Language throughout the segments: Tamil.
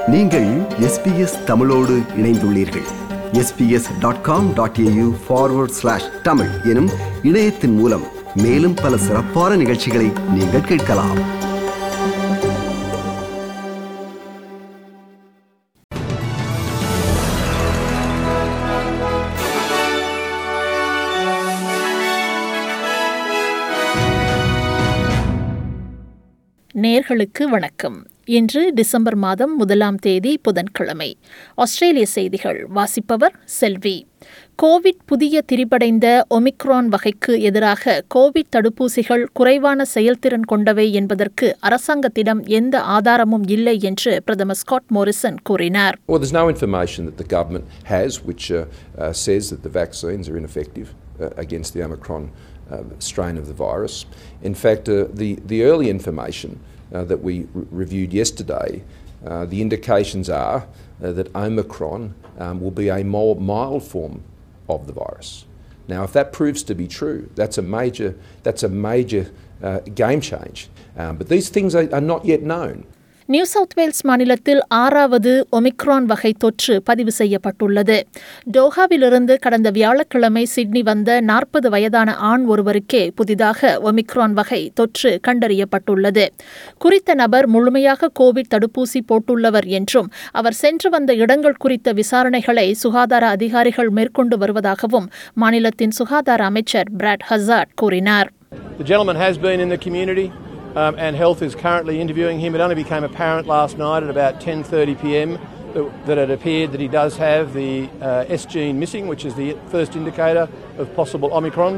நீங்கள் எஸ்பிஎஸ் தமிழோடு இணைந்துள்ளீர்கள் SBS dot com dot AU forward slash Tamil எனும் இணையத்தின் மூலம் மேலும் பல சிறப்பான நிகழ்ச்சிகளை நீங்கள் கேட்கலாம் நேர்களுக்கு வணக்கம் இன்று டிசம்பர் மாதம் முதலாம் தேதி புதன்கிழமை ஆஸ்திரேலிய செய்திகள் வாசிப்பவர் செல்வி கோவிட் புதிய திரிபடைந்த ஒமிக்ரான் வகைக்கு எதிராக கோவிட் தடுப்பூசிகள் குறைவான செயல்திறன் கொண்டவை என்பதற்கு அரசாங்கத்திடம் எந்த ஆதாரமும் இல்லை என்று பிரதமர் ஸ்காட் மோரிசன் கூறினார் Well, there's no information that the government has which uh, uh, says that the vaccines are ineffective uh, against the Omicron uh, strain of the virus. In fact, uh, the, the early information uh, that we re- reviewed yesterday, uh, the indications are uh, that Omicron um, will be a more mild form of the virus. Now, if that proves to be true, that's a major, that's a major uh, game change. Um, but these things are, are not yet known. New South Wales மாநிலத்தில் ஆறாவது ஒமிக்ரான் வகை தொற்று பதிவு செய்யப்பட்டுள்ளது டோஹாவிலிருந்து கடந்த வியாழக்கிழமை சிட்னி வந்த நாற்பது வயதான ஆண் ஒருவருக்கே புதிதாக ஒமிக்ரான் வகை தொற்று கண்டறியப்பட்டுள்ளது குறித்த நபர் முழுமையாக கோவிட் தடுப்பூசி போட்டுள்ளவர் என்றும் அவர் சென்று வந்த இடங்கள் குறித்த விசாரணைகளை சுகாதார அதிகாரிகள் மேற்கொண்டு வருவதாகவும் மாநிலத்தின் சுகாதார அமைச்சர் பிராட் ஹசார்ட் கூறினார் The gentleman has been in the community, um, and health is currently interviewing him. It only became apparent last night at about 10:30 p.m. that, that it appeared that he does have the uh, S gene missing, which is the first indicator of possible Omicron.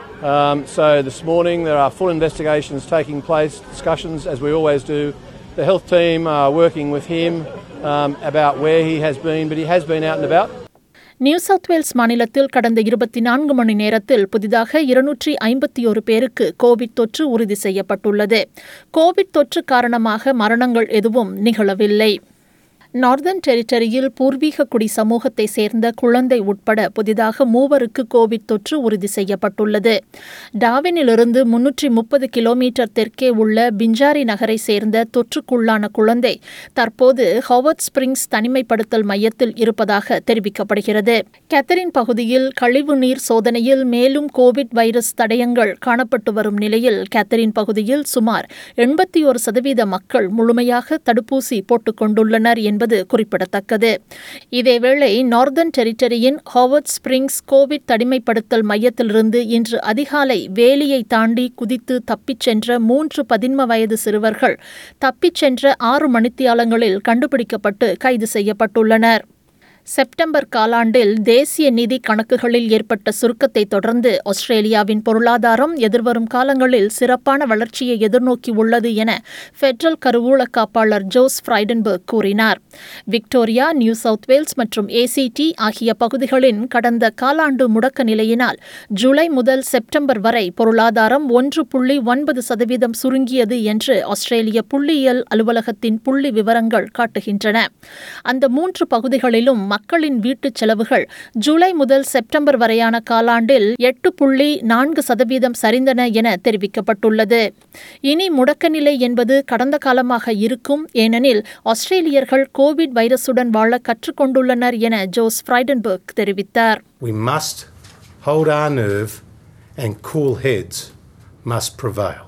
Um, so this morning there are full investigations taking place, discussions as we always do. The health team are working with him um, about where he has been, but he has been out and about. New South Wales மாநிலத்தில் கடந்த இருபத்தி நான்கு மணி நேரத்தில் புதிதாக இருநூற்றி ஐம்பத்தி ஒரு பேருக்கு கோவிட் தொற்று உறுதி செய்யப்பட்டுள்ளது கோவிட் தொற்று காரணமாக மரணங்கள் எதுவும் நிகழவில்லை நார்தர்ன் டெரிட்டரியில் பூர்வீக குடி சமூகத்தை சேர்ந்த குழந்தை உட்பட புதிதாக மூவருக்கு கோவிட் தொற்று உறுதி செய்யப்பட்டுள்ளது டாவினிலிருந்து முன்னூற்றி முப்பது கிலோமீட்டர் தெற்கே உள்ள பிஞ்சாரி நகரை சேர்ந்த தொற்றுக்குள்ளான குழந்தை தற்போது ஹாவர்ட் ஸ்பிரிங்ஸ் தனிமைப்படுத்தல் மையத்தில் இருப்பதாக தெரிவிக்கப்படுகிறது கேத்தரின் பகுதியில் கழிவுநீர் சோதனையில் மேலும் கோவிட் வைரஸ் தடயங்கள் காணப்பட்டு வரும் நிலையில் கேத்தரின் பகுதியில் சுமார் எண்பத்தி ஒரு சதவீத மக்கள் முழுமையாக தடுப்பூசி போட்டுக் கொண்டுள்ளனர் என்பது குறிப்பிடத்தக்கது இதேவேளை நார்தர்ன் டெரிட்டரியின் ஹாவர்ட் ஸ்பிரிங்ஸ் கோவிட் தனிமைப்படுத்தல் மையத்திலிருந்து இன்று அதிகாலை வேலியை தாண்டி குதித்து தப்பிச் சென்ற மூன்று பதின்ம வயது சிறுவர்கள் தப்பிச் சென்ற ஆறு மணித்தியாலங்களில் கண்டுபிடிக்கப்பட்டு கைது செய்யப்பட்டுள்ளனர் செப்டம்பர் காலாண்டில் தேசிய நிதி கணக்குகளில் ஏற்பட்ட சுருக்கத்தை தொடர்ந்து ஆஸ்திரேலியாவின் பொருளாதாரம் எதிர்வரும் காலங்களில் சிறப்பான வளர்ச்சியை எதிர்நோக்கி உள்ளது என பெட்ரல் கருவூல காப்பாளர் ஜோஸ் ஃப்ரைடன்பர்க் கூறினார் விக்டோரியா நியூ சவுத் வேல்ஸ் மற்றும் ஏசிடி ஆகிய பகுதிகளின் கடந்த காலாண்டு முடக்க நிலையினால் ஜூலை முதல் செப்டம்பர் வரை பொருளாதாரம் ஒன்று புள்ளி ஒன்பது சதவீதம் சுருங்கியது என்று ஆஸ்திரேலிய புள்ளியியல் அலுவலகத்தின் புள்ளி விவரங்கள் காட்டுகின்றன அந்த மூன்று பகுதிகளிலும் மக்களின் வீட்டுச் செலவுகள் ஜூலை முதல் செப்டம்பர் வரையான காலாண்டில் எட்டு புள்ளி நான்கு சதவீதம் சரிந்தன என தெரிவிக்கப்பட்டுள்ளது இனி முடக்க நிலை என்பது கடந்த காலமாக இருக்கும் ஏனெனில் ஆஸ்திரேலியர்கள் கோவிட் வைரசுடன் வாழ கற்றுக்கொண்டுள்ளனர் என ஜோஸ் ஃப்ரைடன்பர்க் தெரிவித்தார் We must hold our nerve and cool heads must prevail.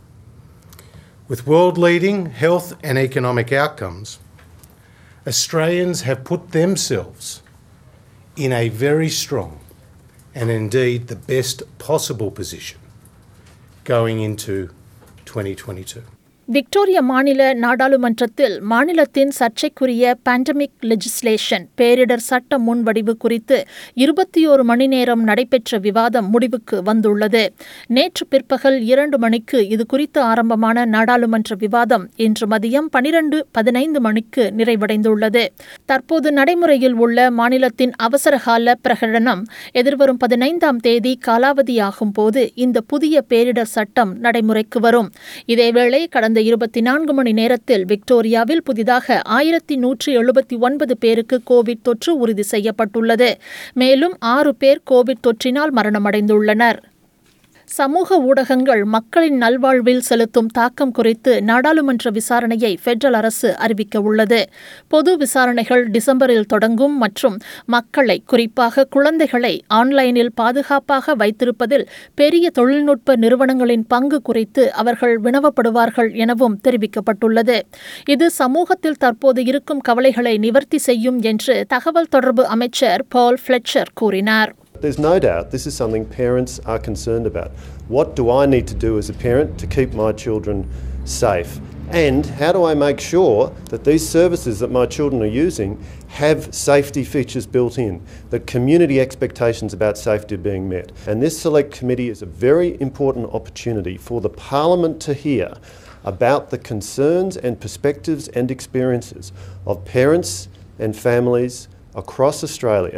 With world leading health and economic outcomes, Australians have put themselves in a very strong and indeed the best possible position going into 2022. Victoria மாநில நாடாளுமன்றத்தில் மாநிலத்தின் சர்ச்சைக்குரிய பேண்டமிக் லெஜிஸ்லேஷன் பேரிடர் சட்ட முன்வடிவு குறித்து இருபத்தி ஒரு மணி நேரம் நடைபெற்ற விவாதம் முடிவுக்கு வந்துள்ளது நேற்று பிற்பகல் இரண்டு மணிக்கு இது குறித்து ஆரம்பமான நாடாளுமன்ற விவாதம் இன்று மதியம் பனிரெண்டு பதினைந்து மணிக்கு நிறைவடைந்துள்ளது தற்போது நடைமுறையில் உள்ள மாநிலத்தின் அவசரகால பிரகடனம் எதிர்வரும் பதினைந்தாம் தேதி காலாவதியாகும் போது இந்த புதிய பேரிடர் சட்டம் நடைமுறைக்கு வரும் இதேவேளை கடந்த இருபத்தி நான்கு மணி நேரத்தில் விக்டோரியாவில் புதிதாக ஆயிரத்தி நூற்றி எழுபத்தி ஒன்பது பேருக்கு கோவிட் தொற்று உறுதி செய்யப்பட்டுள்ளது மேலும் ஆறு பேர் கோவிட் தொற்றினால் மரணமடைந்துள்ளனர் சமூக ஊடகங்கள் மக்களின் நல்வாழ்வில் செலுத்தும் தாக்கம் குறித்து நாடாளுமன்ற விசாரணையை பெடரல் அரசு அறிவிக்க உள்ளது பொது விசாரணைகள் டிசம்பரில் தொடங்கும் மற்றும் மக்களை குறிப்பாக குழந்தைகளை ஆன்லைனில் பாதுகாப்பாக வைத்திருப்பதில் பெரிய தொழில்நுட்ப நிறுவனங்களின் பங்கு குறித்து அவர்கள் வினவப்படுவார்கள் எனவும் தெரிவிக்கப்பட்டுள்ளது இது சமூகத்தில் தற்போது இருக்கும் கவலைகளை நிவர்த்தி செய்யும் என்று தகவல் தொடர்பு அமைச்சர் பால் ஃபிளெச்சர் கூறினார் There's no doubt this is something parents are concerned about. What do I need to do as a parent to keep my children safe? And how do I make sure that these services that my children are using have safety features built in, that community expectations about safety are being met? And this select committee is a very important opportunity for the Parliament to hear about the concerns and perspectives and experiences of parents and families across Australia.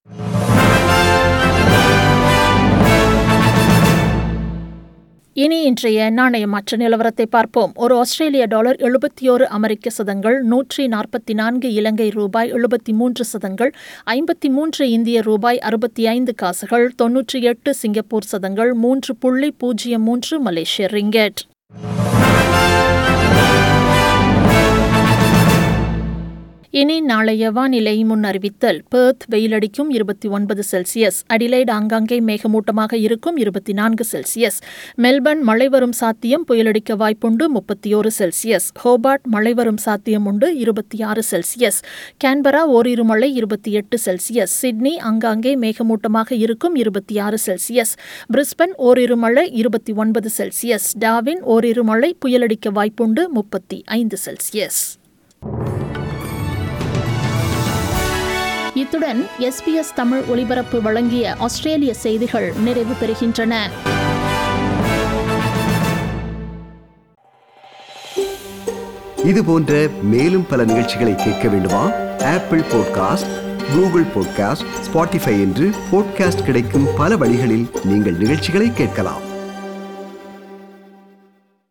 இனி இன்றைய நாணய மாற்ற நிலவரத்தை பார்ப்போம் ஒரு ஆஸ்திரேலிய டாலர் எழுபத்தி ஓரு அமெரிக்க சதங்கள் நூற்றி நாற்பத்தி நான்கு இலங்கை ரூபாய் எழுபத்தி மூன்று சதங்கள் ஐம்பத்தி மூன்று இந்திய ரூபாய் அறுபத்தி ஐந்து காசுகள் தொன்னூற்றி எட்டு சிங்கப்பூர் சதங்கள் மூன்று புள்ளி பூஜ்ஜியம் மூன்று மலேசிய ரிங்கெட் இனி நாளைய வானிலை முன் அறிவித்தல் பெர்த் வெயிலடிக்கும் இருபத்தி ஒன்பது செல்சியஸ் அடிலைட் ஆங்காங்கே மேகமூட்டமாக இருக்கும் இருபத்தி நான்கு செல்சியஸ் மெல்பர்ன் மழை வரும் சாத்தியம் புயலடிக்க வாய்ப்புண்டு முப்பத்தி ஓரு செல்சியஸ் ஹோபார்ட் மழை வரும் சாத்தியம் உண்டு இருபத்தி ஆறு செல்சியஸ் கேன்பரா ஓரிரு மழை இருபத்தி எட்டு செல்சியஸ் சிட்னி ஆங்காங்கே மேகமூட்டமாக இருக்கும் இருபத்தி ஆறு செல்சியஸ் பிரிஸ்பன் ஓரிரு மழை இருபத்தி ஒன்பது செல்சியஸ் டாவின் ஓரிரு மழை புயலடிக்க வாய்ப்புண்டு முப்பத்தி ஐந்து செல்சியஸ் இத்துடன் எஸ்பிஎஸ் தமிழ் ஒலிபரப்பு வழங்கிய ஆஸ்திரேலிய செய்திகள் நிறைவு பெறுகின்றன இது போன்ற மேலும் பல நிகழ்ச்சிகளை கேட்க வேண்டுமா Apple podcast Google podcast Spotify என்று பாட்காஸ்ட் கிடைக்கும் பல வழிகளில் நீங்கள் நிகழ்ச்சிகளை கேட்கலாம்